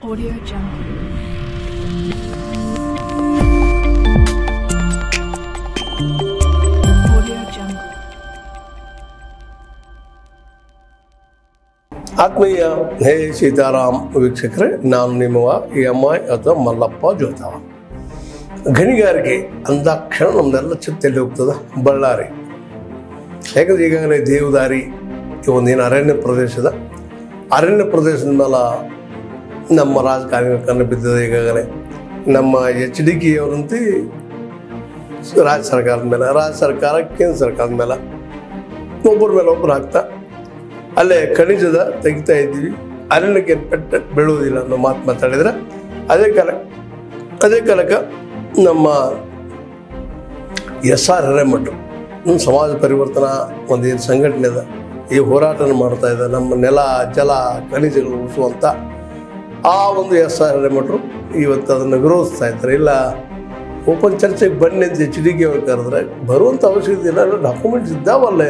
Audio Jungle. Audio Jungle. ಆತ್ಮೀಯ ಹೇ ಸೀತಾರಾಮ್ ವೀಕ್ಷಕರೇ ನಾನು ನಿಮ್ಮವ ಎಂ ಐ ಅಥವಾ ಮಲ್ಲಪ್ಪ ಜೋತಾವ ಗಣಿಗಾರಿಕೆ ಅಂದಾಕ್ಷಣ ನಮ್ದೆಲ್ಲ ಚಿತ್ತೆಲ್ಲಿ ಹೋಗ್ತದೆ ಬಳ್ಳಾರಿ ಯಾಕಂದ್ರೆ ಈಗಾಗಲೇ ದೇವದಾರಿ ಈ ಒಂದೇನು ಅರಣ್ಯ ಪ್ರದೇಶದ ಅರಣ್ಯ ಪ್ರದೇಶದ ಮೇಲೆ ನಮ್ಮ ರಾಜಕಾರಣಿಗಳ ಕಣ್ಣು ಬಿದ್ದಿದೆ ಈಗಾಗಲೇ ನಮ್ಮ ಎಚ್ ಡಿ ಕೆ ಅವರಂತೆ ರಾಜ್ಯ ಸರ್ಕಾರದ ಮೇಲೆ ರಾಜ್ಯ ಸರ್ಕಾರ ಕೇಂದ್ರ ಸರ್ಕಾರದ ಮೇಲೆ ಒಬ್ಬರ ಮೇಲೆ ಒಬ್ಬರು ಹಾಕ್ತಾ ಅಲ್ಲೇ ಖನಿಜದ ತೆಗಿತಾ ಇದ್ದೀವಿ ಅರಣ್ಯಕ್ಕೆ ಪೆಟ್ಟ ಬೀಳುವುದಿಲ್ಲ ಅನ್ನೋ ಮಾತು ಮಾತಾಡಿದ್ರೆ ಅದೇ ಕಾಲ ಅದೇ ಕಾಲಕ್ಕೆ ನಮ್ಮ ಎಸ್ ಆರ್ ಹಿರೇಮಠರು ನಮ್ಮ ಸಮಾಜ ಪರಿವರ್ತನಾ ಒಂದೇನು ಸಂಘಟನೆ ಇದೆ ಈ ಹೋರಾಟನ ಮಾಡ್ತಾ ಇದೆ ನಮ್ಮ ನೆಲ ಜಲ ಖನಿಜಗಳು ಉಳಿಸುವಂಥ ಆ ಒಂದು ಎಸ್ ಆರ್ ಹಿರೇಮಠರು ಇವತ್ತು ಅದನ್ನು ವಿರೋಧಿಸ್ತಾ ಇದ್ದಾರೆ ಇಲ್ಲ ಓಪನ್ ಚರ್ಚೆಗೆ ಬನ್ನಿ ಅಂತ ಎಚ್ ಡಿ ಕೆ ಅವ್ರು ಕರೆದ್ರೆ ಬರುವಂಥ ಅವಶ್ಯಕತೆ ಇಲ್ಲ ಡಾಕ್ಯುಮೆಂಟ್ಸ್ ಇದ್ದಾವಲ್ಲೇ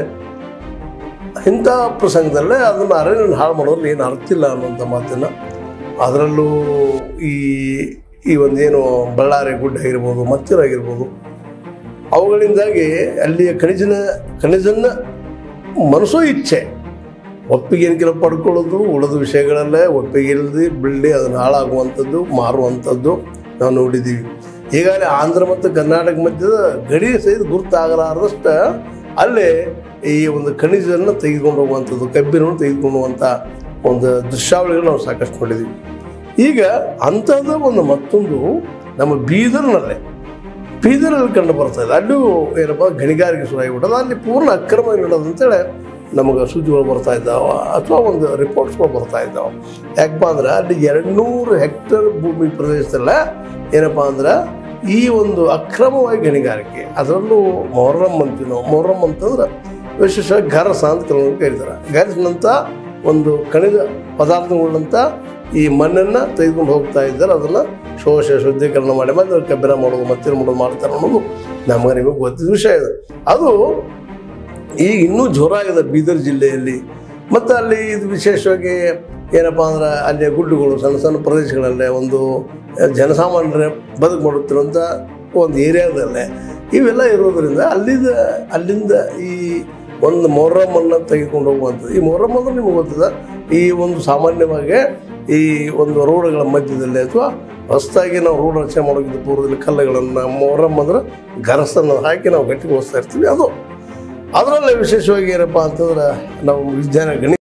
ಇಂಥ ಪ್ರಸಂಗದಲ್ಲೇ ಅದನ್ನು ಅರಣ್ಯ ಹಾಳು ಮಾಡೋದ್ರಲ್ಲಿ ಏನು ಅರ್ಥ ಇಲ್ಲ ಅನ್ನುವಂಥ ಮಾತನ್ನು ಅದರಲ್ಲೂ ಈ ಈ ಒಂದೇನು ಬಳ್ಳಾರಿ ಗುಡ್ಡ ಆಗಿರ್ಬೋದು ಮತ್ತಿರಾಗಿರ್ಬೋದು ಅವುಗಳಿಂದಾಗಿ ಅಲ್ಲಿಯ ಖನಿಜನ ಖನಿಜನ್ನ ಮನಸ್ಸೋ ಇಚ್ಛೆ ಒಪ್ಪಿಗೆ ಕೆಲವು ಪಡ್ಕೊಳ್ಳೋದು ಉಳಿದ ವಿಷಯಗಳಲ್ಲೇ ಒಪ್ಪಿಗೆ ಇಲ್ಲದೆ ಬಿಳ್ಳಿ ಅದನ್ನು ಹಾಳಾಗುವಂಥದ್ದು ಮಾರುವಂಥದ್ದು ನಾವು ನೋಡಿದ್ದೀವಿ ಈಗಾಗಲೇ ಆಂಧ್ರ ಮತ್ತು ಕರ್ನಾಟಕ ಮಧ್ಯದ ಗಡಿ ಸಹಿತ ಗುರುತಾಗಲಾರದಷ್ಟು ಅಲ್ಲೇ ಈ ಒಂದು ಖನಿಜವನ್ನು ತೆಗೆದುಕೊಂಡು ಹೋಗುವಂಥದ್ದು ಕಬ್ಬಿನವನ್ನು ತೆಗೆದುಕೊಂಡು ಹೋಗುವಂಥ ಒಂದು ದೃಶ್ಯಾವಳಿಗಳು ನಾವು ಸಾಕಷ್ಟು ನೋಡಿದ್ದೀವಿ ಈಗ ಅಂಥದ್ದು ಒಂದು ಮತ್ತೊಂದು ನಮ್ಮ ಬೀದರ್ನಲ್ಲೇ ಬೀದರಲ್ಲಿ ಕಂಡು ಬರ್ತಾ ಇದೆ ಅಲ್ಲೂ ಏನಪ್ಪ ಗಣಿಗಾರಿಕೆ ಶುರುವಾಗಿಬಿಟ್ಟದ ಅಲ್ಲಿ ಪೂರ್ಣ ಅಕ್ರಮ ನಡೆಯೋದು ಅಂತೇಳಿ ನಮಗೆ ಸುದ್ದಿಗಳು ಬರ್ತಾ ಇದ್ದಾವೆ ಅಥವಾ ಒಂದು ರಿಪೋರ್ಟ್ಸ್ಗಳು ಬರ್ತಾ ಇದ್ದಾವೆ ಯಾಕಪ್ಪ ಅಂದ್ರೆ ಅಲ್ಲಿ ಎರಡು ನೂರು ಹೆಕ್ಟರ್ ಭೂಮಿ ಪ್ರದೇಶದಲ್ಲ ಏನಪ್ಪ ಅಂದ್ರೆ ಈ ಒಂದು ಅಕ್ರಮವಾಗಿ ಗಣಿಗಾರಿಕೆ ಅದರಲ್ಲೂ ಮೊಹರಂ ಅಂತೀವಿ ನಾವು ಮೊಹರಂ ಅಂತಂದ್ರೆ ವಿಶೇಷವಾಗಿ ಗರಸ ಅಂತ ಕೆಲವೊಂದು ಕರೀತಾರೆ ಗರಸ್ನಂತ ಒಂದು ಖನಿಜ ಪದಾರ್ಥಗಳಂತ ಈ ಮಣ್ಣನ್ನು ತೆಗೆದುಕೊಂಡು ಹೋಗ್ತಾ ಇದ್ದಾರೆ ಅದನ್ನು ಶೋಷ ಶುದ್ಧೀಕರಣ ಮಾಡಿ ಮತ್ತೆ ಕಬ್ಬಿನ ಮಾಡೋದು ಮತ್ತೇನು ಮಾಡೋದು ಮಾಡ್ತಾರೆ ಅನ್ನೋದು ನಮಗೆ ನಿಮಗೆ ಗೊತ್ತಿದ್ದ ವಿಷಯ ಇದೆ ಅದು ಈಗ ಇನ್ನೂ ಜೋರಾಗಿದೆ ಬೀದರ್ ಜಿಲ್ಲೆಯಲ್ಲಿ ಮತ್ತು ಅಲ್ಲಿ ಇದು ವಿಶೇಷವಾಗಿ ಏನಪ್ಪ ಅಂದ್ರೆ ಅಲ್ಲಿ ಗುಡ್ಡುಗಳು ಸಣ್ಣ ಸಣ್ಣ ಪ್ರದೇಶಗಳಲ್ಲೇ ಒಂದು ಜನಸಾಮಾನ್ಯರ ಬದುಕು ಮಾಡುತ್ತಿರುವಂಥ ಒಂದು ಏರಿಯಾದಲ್ಲೇ ಇವೆಲ್ಲ ಇರೋದ್ರಿಂದ ಅಲ್ಲಿಂದ ಅಲ್ಲಿಂದ ಈ ಒಂದು ಮೊಹರಮನ್ನು ತೆಗೆದುಕೊಂಡು ಹೋಗುವಂಥದ್ದು ಈ ಮೊಹರಮ್ ಅಂದ್ರೆ ನಿಮಗೆ ಗೊತ್ತದ ಈ ಒಂದು ಸಾಮಾನ್ಯವಾಗಿ ಈ ಒಂದು ರೋಡ್ಗಳ ಮಧ್ಯದಲ್ಲಿ ಅಥವಾ ಹೊಸದಾಗಿ ನಾವು ರೋಡ್ ರಚನೆ ಮಾಡೋಕ್ಕಿಂತ ಪೂರ್ವದಲ್ಲಿ ಕಲ್ಲುಗಳನ್ನು ಮೊಹರಮ್ ಅಂದ್ರೆ ಗರಸನ್ನು ಹಾಕಿ ನಾವು ಗಟ್ಟಿಗೊಳಿಸ್ತಾ ಇರ್ತೀವಿ ಅದು ಅದರಲ್ಲೇ ವಿಶೇಷವಾಗಿ ಏನಪ್ಪ ಅಂತಂದ್ರೆ ನಾವು ವಿಜ್ಞಾನ ಗಣಿ